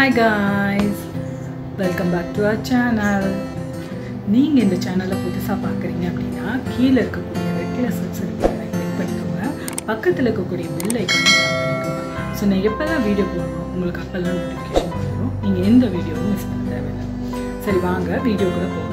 hi guys welcome back to our channel நீங்கள் இந்த சேனலை புதுசாக பார்க்குறீங்க அப்படின்னா கீழே இருக்கக்கூடிய ரெட் கலர் சப்ஸ்கிரைப் கிளிக் பண்ணிக்கோங்க பக்கத்தில் இருக்கக்கூடிய பெல் ஐக்கானை கிளிக் பண்ணிக்கோங்க ஸோ நான் எப்போல்லாம் வீடியோ போடுறோம் உங்களுக்கு அப்போல்லாம் நோட்டிஃபிகேஷன் வந்துடும் நீங்கள் எந்த வீடியோவும் மிஸ் பண்ண தேவையில்லை சரி வாங்க வீடியோக்குள்ளே போகலாம்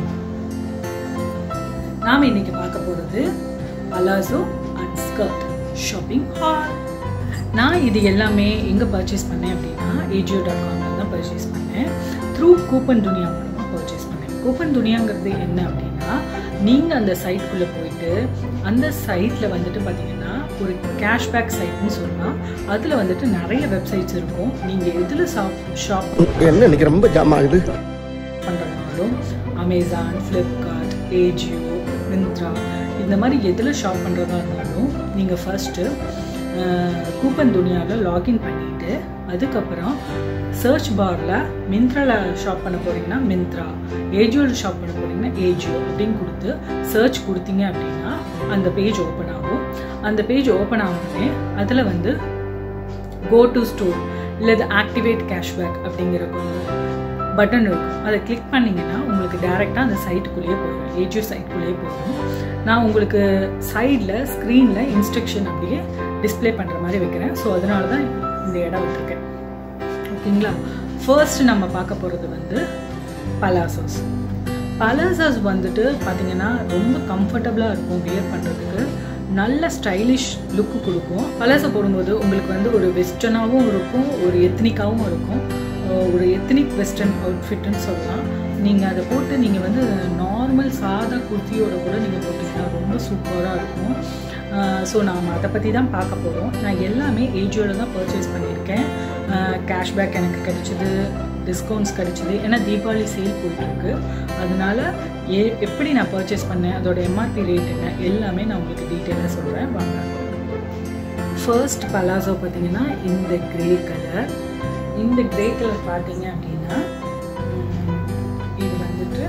நாம் இன்னைக்கு பார்க்க போகிறது palazzo and skirt shopping haul நான் இது எல்லாமே எங்கே பர்ச்சேஸ் பண்ணேன் அப்படின்னா ஏஜியோ டாட் காமில் தான் பர்ச்சேஸ் பண்ணேன் த்ரூ கூப்பன் துனியா மூலமாக பர்ச்சேஸ் பண்ணேன் கூப்பன் துனியாங்கிறது என்ன அப்படின்னா நீங்கள் அந்த சைட்குள்ளே போயிட்டு அந்த சைட்டில் வந்துட்டு பார்த்தீங்கன்னா ஒரு கேஷ்பேக் சைட்னு சொல்லலாம் அதில் வந்துட்டு நிறைய வெப்சைட்ஸ் இருக்கும் நீங்கள் எதில் ஷாப் ஷாப் என்ன இன்னைக்கு ரொம்ப ஜாம் ஆகுது பண்ணுறதுனாலும் அமேசான் ஃப்ளிப்கார்ட் ஏஜியோ மிந்த்ரா இந்த மாதிரி எதில் ஷாப் பண்ணுறதா இருந்தாலும் நீங்கள் ஃபஸ்ட்டு கூப்பன் துனியாவில் லாகின் பண்ணிவிட்டு அதுக்கப்புறம் சர்ச் பாரில் மிந்த்ராவில் ஷாப் பண்ண போகிறீங்கன்னா மிந்த்ரா ஏஜியோவில் ஷாப் பண்ண போகிறீங்கன்னா ஏஜியோ அப்படின்னு கொடுத்து சர்ச் கொடுத்தீங்க அப்படின்னா அந்த பேஜ் ஓப்பன் ஆகும் அந்த பேஜ் ஓப்பன் ஆகும்போதே அதில் வந்து கோ டு ஸ்டோர் இல்லை ஆக்டிவேட் கேஷ்பேக் அப்படிங்கிற பட்டன் இருக்கும் அதை கிளிக் பண்ணிங்கன்னா உங்களுக்கு டேரெக்டாக அந்த சைட்டுக்குள்ளேயே போயிடும் ஏஜியோ சைட்டுக்குள்ளேயே போயிடும் நான் உங்களுக்கு சைடில் ஸ்க்ரீனில் இன்ஸ்ட்ரக்ஷன் அப்படியே டிஸ்ப்ளே பண்ணுற மாதிரி வைக்கிறேன் ஸோ அதனால தான் இந்த இடம் விட்டுருக்கேன் ஓகேங்களா ஃபர்ஸ்ட் நம்ம பார்க்க போகிறது வந்து பலாசோஸ் பலாசோஸ் வந்துட்டு பார்த்தீங்கன்னா ரொம்ப கம்ஃபர்டபுளாக இருக்கும் வியர் பண்ணுறதுக்கு நல்ல ஸ்டைலிஷ் லுக்கு கொடுக்கும் பலாசோ போடும்போது உங்களுக்கு வந்து ஒரு வெஸ்டர்னாகவும் இருக்கும் ஒரு எத்னிக்காகவும் இருக்கும் ஒரு எத்னிக் வெஸ்டர்ன் அவுட்ஃபிட்னு சொல்லலாம் நீங்கள் அதை போட்டு நீங்கள் வந்து நார்மல் சாதா குர்த்தியோட கூட நீங்கள் போட்டிங்கன்னா ரொம்ப சூப்பராக இருக்கும் ஸோ நாம் அதை பற்றி தான் பார்க்க போகிறோம் நான் எல்லாமே ஏஜியோட தான் பர்ச்சேஸ் பண்ணியிருக்கேன் கேஷ்பேக் எனக்கு கிடைச்சிது டிஸ்கவுண்ட்ஸ் கிடைச்சிது ஏன்னா தீபாவளி சேல் போயிட்டுருக்கு அதனால ஏ எப்படி நான் பர்ச்சேஸ் பண்ணேன் அதோட எம்ஆர்பி ரேட் என்ன எல்லாமே நான் உங்களுக்கு டீட்டெயிலாக சொல்கிறேன் வாங்க ஃபர்ஸ்ட் பலாசோ பார்த்தீங்கன்னா இந்த க்ரே கலர் இந்த கிரே கலர் பார்த்தீங்க அப்படின்னா இது வந்துட்டு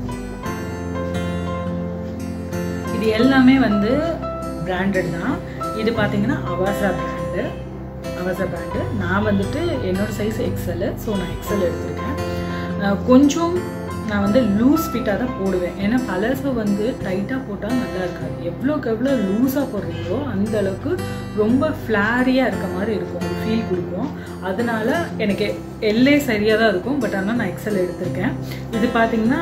இது எல்லாமே வந்து பிராண்டட் தான் இது பார்த்தீங்கன்னா அவாசா பிராண்டு அவாசா பிராண்டு நான் வந்துட்டு என்னோட சைஸ் எக்ஸல் ஸோ நான் எக்ஸல் எடுத்திருக்கேன் கொஞ்சம் நான் வந்து லூஸ் ஃபிட்டாக தான் போடுவேன் ஏன்னா பலசை வந்து டைட்டாக போட்டால் நல்லா இருக்காது எவ்வளோக்கு எவ்வளோ லூஸாக போடுறீங்களோ அந்த அளவுக்கு ரொம்ப ஃப்ளாரியாக இருக்க மாதிரி இருக்கும் ஒரு ஃபீல் கொடுக்கும் அதனால எனக்கு எல்லே சரியாக தான் இருக்கும் பட் ஆனால் நான் எக்ஸல் எடுத்திருக்கேன் இது பார்த்தீங்கன்னா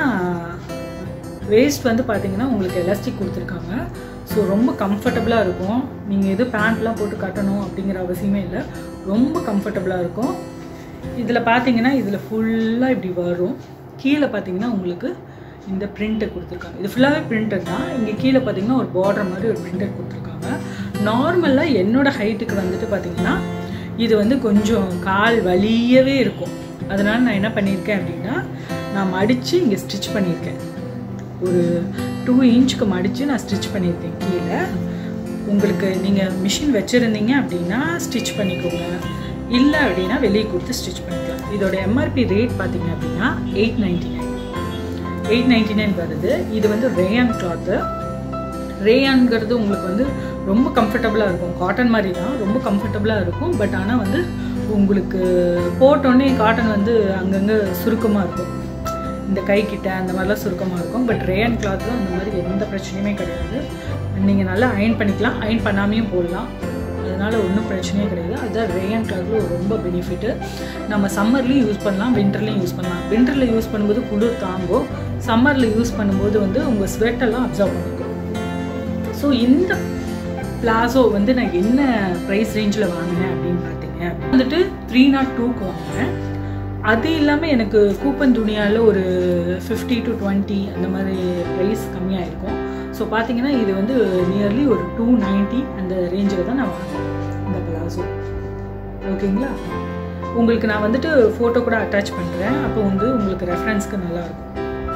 வேஸ்ட் வந்து பார்த்தீங்கன்னா உங்களுக்கு எலாஸ்டிக் கொடுத்துருக்காங்க ஸோ ரொம்ப கம்ஃபர்டபுளாக இருக்கும் நீங்கள் எது பேண்ட்லாம் போட்டு கட்டணும் அப்படிங்கிற அவசியமே இல்லை ரொம்ப கம்ஃபர்டபுளாக இருக்கும் இதில் பார்த்தீங்கன்னா இதில் ஃபுல்லாக இப்படி வரும் கீழே பார்த்தீங்கன்னா உங்களுக்கு இந்த பிரிண்ட்டை கொடுத்துருக்காங்க இது ஃபுல்லாகவே பிரிண்டட் தான் இங்கே கீழே பார்த்தீங்கன்னா ஒரு பார்டர் மாதிரி ஒரு பிரிண்டட் கொடுத்துருக்காங்க நார்மலாக என்னோடய ஹைட்டுக்கு வந்துட்டு பார்த்தீங்கன்னா இது வந்து கொஞ்சம் கால் வலியவே இருக்கும் அதனால் நான் என்ன பண்ணியிருக்கேன் அப்படின்னா நான் மடித்து இங்கே ஸ்டிச் பண்ணியிருக்கேன் ஒரு டூ இன்ச்சுக்கு மடித்து நான் ஸ்டிச் பண்ணியிருக்கேன் கீழே உங்களுக்கு நீங்கள் மிஷின் வச்சுருந்தீங்க அப்படின்னா ஸ்டிச் பண்ணிக்கோங்க இல்லை அப்படின்னா வெளியே கொடுத்து ஸ்டிச் பண்ணிக்கலாம் இதோட எம்ஆர்பி ரேட் பார்த்தீங்க அப்படின்னா eight ninety nine eight ninety nine வருது இது வந்து ரேயான் கிளாத்து ரேயான்ங்கிறது உங்களுக்கு வந்து ரொம்ப கம்ஃபர்டபுளாக இருக்கும் காட்டன் மாதிரி தான் ரொம்ப கம்ஃபர்டபுளாக இருக்கும் பட் ஆனால் வந்து உங்களுக்கு போட்டோன்னே காட்டன் வந்து அங்கங்கே சுருக்கமாக இருக்கும் இந்த கை கிட்ட அந்த மாதிரிலாம் சுருக்கமாக இருக்கும் பட் ரேயன் கிளாத்தில் அந்த மாதிரி எந்த பிரச்சனையுமே கிடையாது நீங்கள் நல்லா அயன் பண்ணிக்கலாம் அயன் பண்ணாமையும் போடலாம் அதனால் ஒன்றும் பிரச்சனையே கிடையாது அதுதான் ரேயன் கிளாத்தில் ரொம்ப பெனிஃபிட்டு நம்ம சம்மர்லேயும் யூஸ் பண்ணலாம் வின்டர்லேயும் யூஸ் பண்ணலாம் வின்டரில் யூஸ் பண்ணும்போது குளிர் தாங்கும் சம்மரில் யூஸ் பண்ணும்போது வந்து உங்கள் ஸ்வெட்டெல்லாம் அப்சர்வ் பண்ணிக்கும் ஸோ இந்த பிளாசோ வந்து நான் என்ன ப்ரைஸ் ரேஞ்சில் வாங்கினேன் அப்படின்னு பார்த்தீங்க வந்துட்டு த்ரீ நாட் டூக்கு வாங்கினேன் அது இல்லாமல் எனக்கு கூப்பன் துணியால் ஒரு ஃபிஃப்டி டு டுவெண்ட்டி அந்த மாதிரி ப்ரைஸ் கம்மியாக இருக்கும் ஸோ பார்த்தீங்கன்னா இது வந்து நியர்லி ஒரு டூ நைன்ட்டி அந்த ரேஞ்சில் தான் நான் வாங்கினேன் இந்த பிளாசோ ஓகேங்களா உங்களுக்கு நான் வந்துட்டு ஃபோட்டோ கூட அட்டாச் பண்ணுறேன் அப்போ வந்து உங்களுக்கு ரெஃபரன்ஸ்க்கு நல்லாயிருக்கும்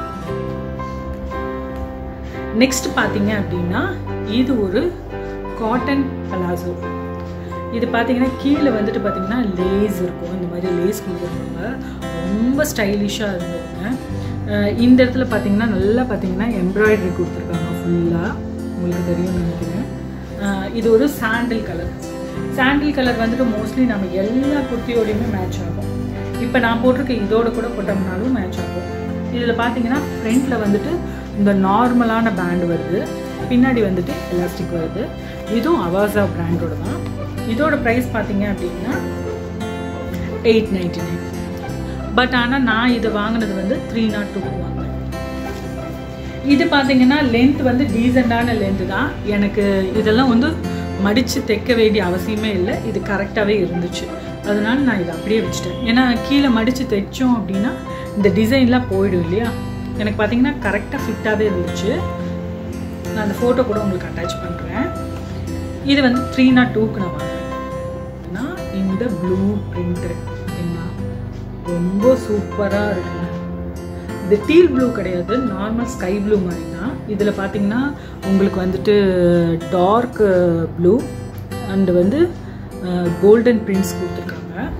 நெக்ஸ்ட் பார்த்தீங்க அப்படின்னா இது ஒரு காட்டன் பலாசோ இது பார்த்தீங்கன்னா கீழே வந்துட்டு பார்த்தீங்கன்னா லேஸ் இருக்கும் இந்த மாதிரி லேஸ் கொடுத்துருப்பாங்க ரொம்ப ஸ்டைலிஷாக இருந்ததுங்க இந்த இடத்துல பார்த்தீங்கன்னா நல்லா பார்த்தீங்கன்னா எம்ப்ராய்டரி கொடுத்துருக்காங்க ஃபுல்லாக உங்களுக்கு தெரியும்னு நினைக்கிறேன் இது ஒரு சாண்டில் கலர் சாண்டில் கலர் வந்துட்டு மோஸ்ட்லி நம்ம எல்லா குர்த்தியோடையுமே மேட்ச் ஆகும் இப்போ நான் போட்டிருக்க இதோட கூட போட்டோம்னாலும் மேட்ச் ஆகும் இதில் பார்த்தீங்கன்னா ஃப்ரண்ட்டில் வந்துட்டு இந்த நார்மலான பேண்ட் வருது பின்னாடி வந்துட்டு எலாஸ்டிக் வருது இதுவும் அவாசா பிராண்டோட தான் இதோட ப்ரைஸ் பார்த்தீங்க அப்படின்னா எயிட் நைன்டி நைன் பட் ஆனால் நான் இது வாங்கினது வந்து த்ரீ நாட் டூ வாங்கினேன் இது பார்த்தீங்கன்னா லென்த் வந்து டீசெண்டான லென்த்து தான் எனக்கு இதெல்லாம் வந்து மடித்து தைக்க வேண்டிய அவசியமே இல்லை இது கரெக்டாகவே இருந்துச்சு அதனால நான் இதை அப்படியே வச்சுட்டேன் ஏன்னா கீழே மடித்து தைச்சோம் அப்படின்னா இந்த டிசைன்லாம் போயிடும் இல்லையா எனக்கு பார்த்தீங்கன்னா கரெக்டாக ஃபிட்டாகவே இருந்துச்சு நான் அந்த ஃபோட்டோ கூட உங்களுக்கு அட்டாச் பண்ணுறேன் இது வந்து த்ரீ நாட் டூக்கு நான் வாங்கினேன் இந்த ப்ளூ பிரிண்ட்டு என்ன ரொம்ப சூப்பராக இருக்குங்க இது டீல் ப்ளூ கிடையாது நார்மல் ஸ்கை ப்ளூ மாதிரி தான் இதில் பார்த்தீங்கன்னா உங்களுக்கு வந்துட்டு டார்க் ப்ளூ அண்டு வந்து கோல்டன் பிரிண்ட்ஸ் கொடுத்துருக்காங்க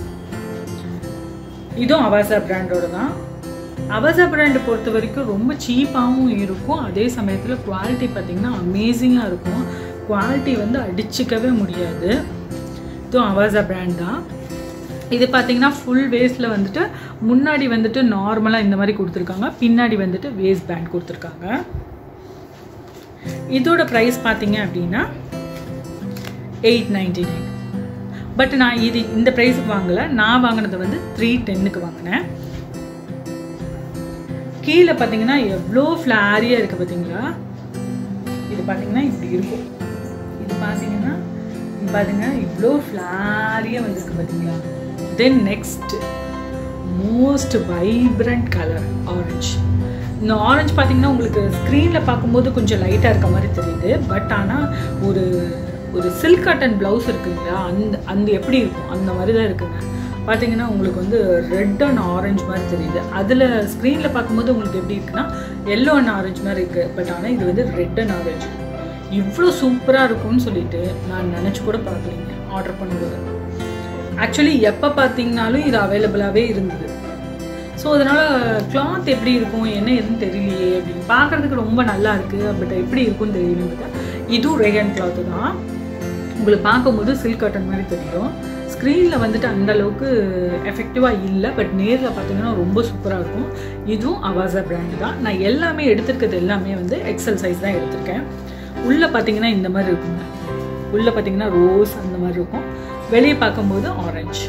இதுவும் அவாசா பிராண்டோட தான் அவசா பிராண்டை பொறுத்த வரைக்கும் ரொம்ப சீப்பாகவும் இருக்கும் அதே சமயத்தில் குவாலிட்டி பார்த்திங்கன்னா அமேசிங்காக இருக்கும் குவாலிட்டி வந்து அடிச்சிக்கவே முடியாது இதுவும் அவாசா பிராண்ட் தான் இது பார்த்தீங்கன்னா ஃபுல் வேஸ்டில் வந்துட்டு முன்னாடி வந்துட்டு நார்மலாக இந்த மாதிரி கொடுத்துருக்காங்க பின்னாடி வந்துட்டு வேஸ்ட் பேண்ட் கொடுத்துருக்காங்க இதோட ப்ரைஸ் பார்த்தீங்க அப்படின்னா எயிட் நைன்டி நைன் பட் நான் இது இந்த ப்ரைஸுக்கு வாங்கலை நான் வாங்கினது வந்து த்ரீ டென்னுக்கு வாங்கினேன் கீழே பார்த்தீங்கன்னா எவ்வளோ ஃப்ளாரியாக இருக்குது பார்த்தீங்களா இது பார்த்தீங்கன்னா இப்படி இருக்கும் இது பார்த்தீங்கன்னா பாருங்க இவ்வளோ ஃப்ளாரியாக வந்திருக்கு பார்த்தீங்களா then next most vibrant colour orange இந்த ஆரஞ்சு பார்த்தீங்கன்னா உங்களுக்கு ஸ்க்ரீனில் பார்க்கும்போது கொஞ்சம் லைட்டாக இருக்க மாதிரி தெரியுது பட் ஆனால் ஒரு ஒரு சில்க் காட்டன் ப்ளவுஸ் இருக்குங்களா அந்த அந்த எப்படி இருக்கும் அந்த மாதிரி தான் இருக்குங்க பார்த்தீங்கன்னா உங்களுக்கு வந்து ரெட் அண்ட் ஆரஞ்சு மாதிரி தெரியுது அதில் ஸ்க்ரீனில் பார்க்கும்போது உங்களுக்கு எப்படி இருக்குன்னா எல்லோ அண்ட் ஆரஞ்சு மாதிரி இருக்குது பட் ஆனால் இது வந்து ரெட் அண்ட் ஆரஞ்சு இவ்வளோ சூப்பராக இருக்கும்னு சொல்லிட்டு நான் நினச்சி கூட பார்க்கலைங்க ஆர்டர் பண்ணும்போது ஆக்சுவலி எப்போ பார்த்தீங்கனாலும் இது அவைலபிளாகவே இருந்தது ஸோ அதனால் கிளாத் எப்படி இருக்கும் என்ன எதுன்னு தெரியலையே அப்படின்னு பார்க்குறதுக்கு ரொம்ப நல்லா இருக்குது பட் எப்படி இருக்கும்னு தெரியலன்னு இதுவும் ரேகன் கிளாத்து தான் உங்களுக்கு பார்க்கும்போது சில்க் காட்டன் மாதிரி தெரியும் ஸ்க்ரீனில் வந்துட்டு அந்த அளவுக்கு எஃபெக்டிவாக இல்லை பட் நேரில் பார்த்தீங்கன்னா ரொம்ப சூப்பராக இருக்கும் இதுவும் அவாசா பிராண்டு தான் நான் எல்லாமே எடுத்திருக்கிறது எல்லாமே வந்து எக்ஸல் சைஸ் தான் எடுத்திருக்கேன் உள்ளே பார்த்தீங்கன்னா இந்த மாதிரி இருக்குங்க உள்ளே பார்த்தீங்கன்னா ரோஸ் அந்த மாதிரி இருக்கும் வெளியே பார்க்கும்போது ஆரஞ்சு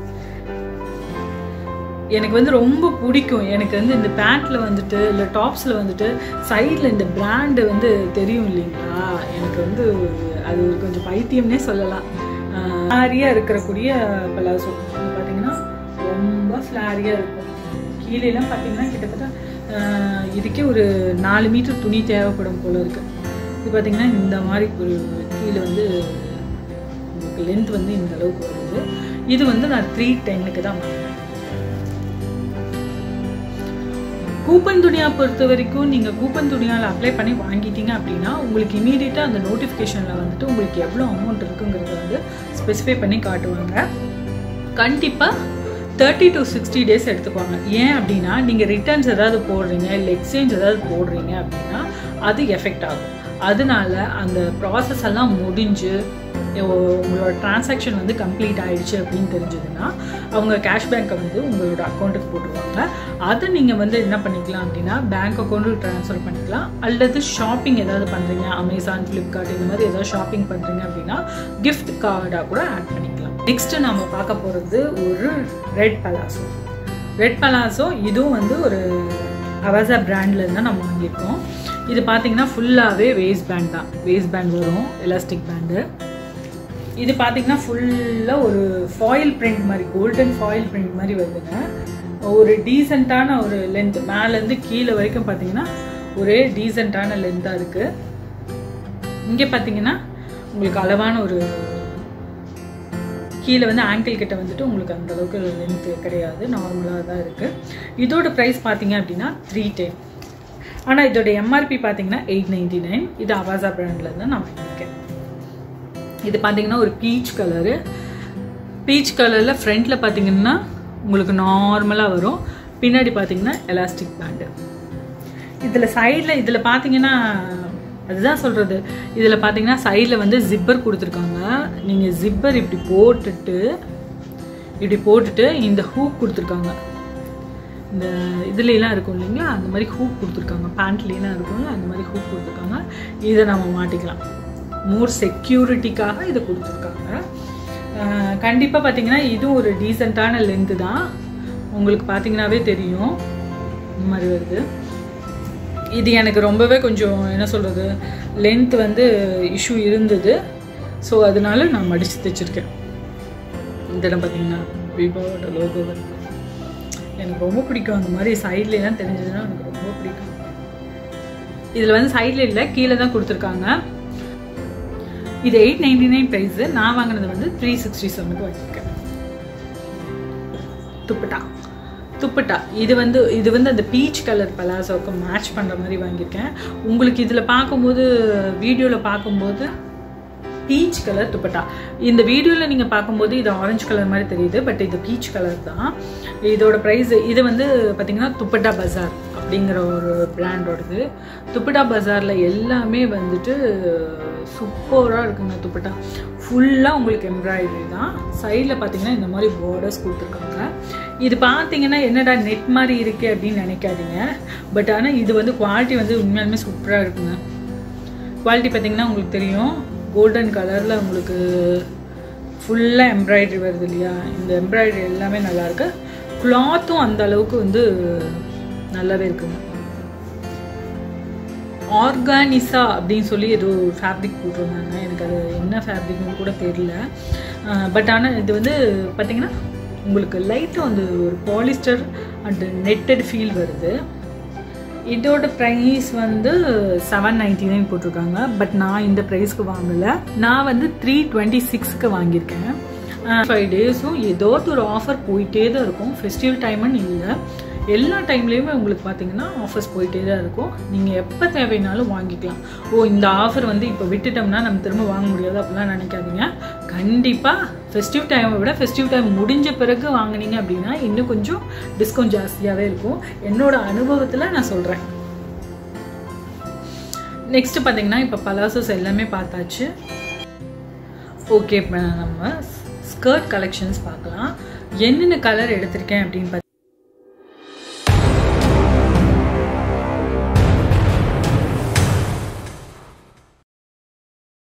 எனக்கு வந்து ரொம்ப பிடிக்கும் எனக்கு வந்து இந்த பேண்ட்டில் வந்துட்டு இல்லை டாப்ஸில் வந்துட்டு சைடில் இந்த பிராண்டு வந்து தெரியும் இல்லைங்களா எனக்கு வந்து அது ஒரு கொஞ்சம் பைத்தியம்னே சொல்லலாம் ஃப்ளாரியாக இருக்கக்கூடிய பலாசோ இது பார்த்தீங்கன்னா ரொம்ப ஃப்ளாரியாக இருக்கும் கீழேலாம் பார்த்தீங்கன்னா கிட்டத்தட்ட இதுக்கே ஒரு நாலு மீட்டர் துணி தேவைப்படும் போல இருக்குது இது பார்த்தீங்கன்னா இந்த மாதிரி ஒரு கீழே வந்து உங்களுக்கு லென்த் வந்து இந்த அளவுக்கு வருது இது வந்து நான் த்ரீ டென்னுக்கு தான் வாங்கினேன் கூப்பன் துணியா பொறுத்த வரைக்கும் நீங்கள் கூப்பன் துணியால் அப்ளை பண்ணி வாங்கிட்டீங்க அப்படின்னா உங்களுக்கு இமீடியட்டாக அந்த நோட்டிஃபிகேஷனில் வந்துட்டு உங்களுக்கு எவ்வளோ அமௌண்ட் இருக்குங்கிறத வந்து ஸ்பெசிஃபை பண்ணி காட்டுவாங்க கண்டிப்பாக தேர்ட்டி டு சிக்ஸ்டி டேஸ் எடுத்துக்குவாங்க ஏன் அப்படின்னா நீங்கள் ரிட்டர்ன்ஸ் ஏதாவது போடுறீங்க இல்லை எக்ஸ்சேஞ்ச் ஏதாவது போடுறீங்க அப்படின்னா அது எஃபெக்ட் ஆகும் அதனால அந்த ப்ராசஸ் எல்லாம் முடிஞ்சு உங்களோட டிரான்சாக்ஷன் வந்து கம்ப்ளீட் ஆயிடுச்சு அப்படின்னு தெரிஞ்சதுன்னா அவங்க கேஷ்பேக்கை வந்து உங்களோட அக்கௌண்ட்டுக்கு போட்டுருவாங்க அதை நீங்கள் வந்து என்ன பண்ணிக்கலாம் அப்படின்னா பேங்க் அக்கௌண்ட்டுக்கு ட்ரான்ஸ்ஃபர் பண்ணிக்கலாம் அல்லது ஷாப்பிங் ஏதாவது பண்ணுறீங்க அமேசான் ஃப்ளிப்கார்ட் இந்த மாதிரி ஏதாவது ஷாப்பிங் பண்ணுறீங்க அப்படின்னா கிஃப்ட் கார்டாக கூட ஆட் பண்ணிக்கலாம் நெக்ஸ்ட்டு நம்ம பார்க்க போகிறது ஒரு ரெட் பலாசோ ரெட் பலாசோ இதுவும் வந்து ஒரு அவசா பிராண்ட்லேருந்து தான் நம்ம வாங்கியிருக்கோம் இது பார்த்தீங்கன்னா ஃபுல்லாகவே வேஸ்ட் பேண்ட் தான் வேஸ்ட் பேண்ட் வரும் எலாஸ்டிக் பேண்டு இது பார்த்தீங்கன்னா ஃபுல்லாக ஒரு ஃபாயில் பிரிண்ட் மாதிரி கோல்டன் ஃபாயில் பிரிண்ட் மாதிரி வருதுங்க ஒரு டீசெண்டான ஒரு லென்த் மேலேருந்து கீழே வரைக்கும் பார்த்தீங்கன்னா ஒரே டீசெண்டான லென்த்தாக இருக்குது இங்கே பார்த்தீங்கன்னா உங்களுக்கு அளவான ஒரு கீழே வந்து ஆங்கிள் கிட்ட வந்துட்டு உங்களுக்கு அந்த அளவுக்கு லென்த் கிடையாது நார்மலாக தான் இருக்குது இதோட ப்ரைஸ் பார்த்தீங்க அப்படின்னா த்ரீ டென் ஆனால் இதோட எம்ஆர்பி பார்த்தீங்கன்னா எயிட் நைன்டி நைன் இது அவாசா பிராண்டில் தான் நான் வாங்கியிருக்கேன் இது பார்த்தீங்கன்னா ஒரு பீச் கலரு பீச் கலரில் ஃப்ரண்ட்டில் பார்த்தீங்கன்னா உங்களுக்கு நார்மலாக வரும் பின்னாடி பார்த்தீங்கன்னா எலாஸ்டிக் பேண்டு இதில் சைடில் இதில் பார்த்தீங்கன்னா அதுதான் சொல்கிறது இதில் பார்த்தீங்கன்னா சைடில் வந்து ஜிப்பர் கொடுத்துருக்காங்க நீங்கள் ஜிப்பர் இப்படி போட்டுட்டு இப்படி போட்டுட்டு இந்த ஹூக் கொடுத்துருக்காங்க இந்த இதுலலாம் இருக்கும் இல்லைங்களா அந்த மாதிரி ஹூக் கொடுத்துருக்காங்க பேண்ட்லாம் இருக்கும்ல அந்த மாதிரி ஹூக் கொடுத்துருக்காங்க இதை நம்ம மாட்டிக்கலாம் மோர் செக்யூரிட்டிக்காக இதை கொடுத்துருக்காங்க கண்டிப்பாக பார்த்தீங்கன்னா இதுவும் ஒரு டீசெண்டான லென்த்து தான் உங்களுக்கு பார்த்தீங்கன்னாவே தெரியும் இந்த மாதிரி வருது இது எனக்கு ரொம்பவே கொஞ்சம் என்ன சொல்கிறது லென்த் வந்து இஷ்யூ இருந்தது ஸோ அதனால நான் மடித்து தைச்சிருக்கேன் இந்த இடம் பார்த்தீங்கன்னா விவோட லோகோ வருது எனக்கு ரொம்ப பிடிக்கும் அந்த மாதிரி சைட்லலாம் தெரிஞ்சதுன்னா எனக்கு ரொம்ப பிடிக்கும் இதில் வந்து சைடில் இல்லை கீழே தான் கொடுத்துருக்காங்க இது எயிட் நைன்டி நைன் ப்ரைஸு நான் வாங்கினது வந்து த்ரீ சிக்ஸ்டி செவனுக்கு வாங்கியிருக்கேன் துப்பட்டா துப்பட்டா இது வந்து இது வந்து அந்த பீச் கலர் பலாசோவுக்கு மேட்ச் பண்ணுற மாதிரி வாங்கியிருக்கேன் உங்களுக்கு இதில் பார்க்கும்போது வீடியோவில் பார்க்கும்போது பீச் கலர் துப்பட்டா இந்த வீடியோவில் நீங்கள் பார்க்கும்போது இது ஆரஞ்சு கலர் மாதிரி தெரியுது பட் இது பீச் கலர் தான் இதோட ப்ரைஸ் இது வந்து பார்த்தீங்கன்னா துப்பட்டா பஜார் அப்படிங்கிற ஒரு பிராண்டோடது துப்பட்டா பஜாரில் எல்லாமே வந்துட்டு சூப்பராக இருக்குங்க துப்பட்டா ஃபுல்லாக உங்களுக்கு எம்ப்ராய்டரி தான் சைடில் பார்த்தீங்கன்னா இந்த மாதிரி பார்டர்ஸ் கொடுத்துருக்காங்க இது பார்த்தீங்கன்னா என்னடா நெட் மாதிரி இருக்கே அப்படின்னு நினைக்காதீங்க பட் ஆனால் இது வந்து குவாலிட்டி வந்து உண்மையாலுமே சூப்பராக இருக்குங்க குவாலிட்டி பார்த்தீங்கன்னா உங்களுக்கு தெரியும் கோல்டன் கலரில் உங்களுக்கு ஃபுல்லாக எம்ப்ராய்டரி வருது இல்லையா இந்த எம்ப்ராய்டரி எல்லாமே நல்லாயிருக்கு கிளாத்தும் அந்த அளவுக்கு வந்து நல்லாவே இருக்குங்க ஆர்கானிசா அப்படின்னு சொல்லி ஏதோ ஃபேப்ரிக் போட்டிருந்தாங்க எனக்கு அது என்ன ஃபேப்ரிக்னு கூட தெரியல பட் ஆனால் இது வந்து பார்த்தீங்கன்னா உங்களுக்கு லைட்டாக வந்து ஒரு பாலிஸ்டர் அண்ட் நெட்டட் ஃபீல் வருது இதோட ப்ரைஸ் வந்து செவன் நைன்டி நைன் போட்டிருக்காங்க பட் நான் இந்த ப்ரைஸ்க்கு வாங்கலை நான் வந்து த்ரீ டுவெண்ட்டி சிக்ஸ்க்கு வாங்கியிருக்கேன் ஃபைவ் டேஸும் ஏதோ ஒரு ஆஃபர் போயிட்டே தான் இருக்கும் ஃபெஸ்டிவல் டைமுன்னு இல்லை எல்லா டைம்லேயுமே உங்களுக்கு பார்த்தீங்கன்னா ஆஃபர்ஸ் போயிட்டே தான் இருக்கும் நீங்கள் எப்போ தேவைனாலும் வாங்கிக்கலாம் ஓ இந்த ஆஃபர் வந்து இப்போ விட்டுட்டோம்னா நம்ம திரும்ப வாங்க முடியாது அப்படிலாம் நினைக்காதீங்க கண்டிப்பாக ஃபெஸ்டிவ் டைமை விட ஃபெஸ்டிவ் டைம் முடிஞ்ச பிறகு வாங்கினீங்க அப்படின்னா இன்னும் கொஞ்சம் டிஸ்கவுண்ட் ஜாஸ்தியாகவே இருக்கும் என்னோட அனுபவத்தில் நான் சொல்கிறேன் நெக்ஸ்ட் பார்த்தீங்கன்னா இப்போ பலாசோஸ் எல்லாமே பார்த்தாச்சு ஓகே இப்போ நம்ம ஸ்கர்ட் கலெக்ஷன்ஸ் பார்க்கலாம் என்னென்ன கலர் எடுத்திருக்கேன் அப்படின்னு